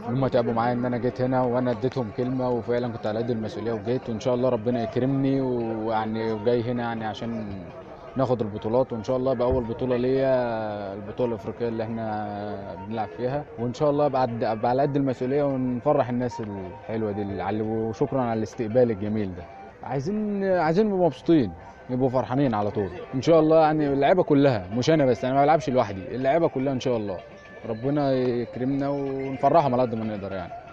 ان هم تعبوا معايا ان انا جيت هنا وانا اديتهم كلمه وفعلا كنت على قد المسؤوليه وجيت وان شاء الله ربنا يكرمني ويعني وجاي هنا يعني عشان ناخد البطولات وان شاء الله يبقى اول بطوله ليا البطوله الافريقيه اللي احنا بنلعب فيها وان شاء الله ابقى عد- أبقى على قد المسؤوليه ونفرح الناس الحلوه دي اللي على- وشكرا على الاستقبال الجميل ده عايزين عايزين نبقى مبسوطين يبقوا فرحانين على طول ان شاء الله يعني اللعيبه كلها مش انا بس انا ما بلعبش لوحدي اللعيبه كلها ان شاء الله ربنا يكرمنا ونفرحهم على قد ما نقدر يعني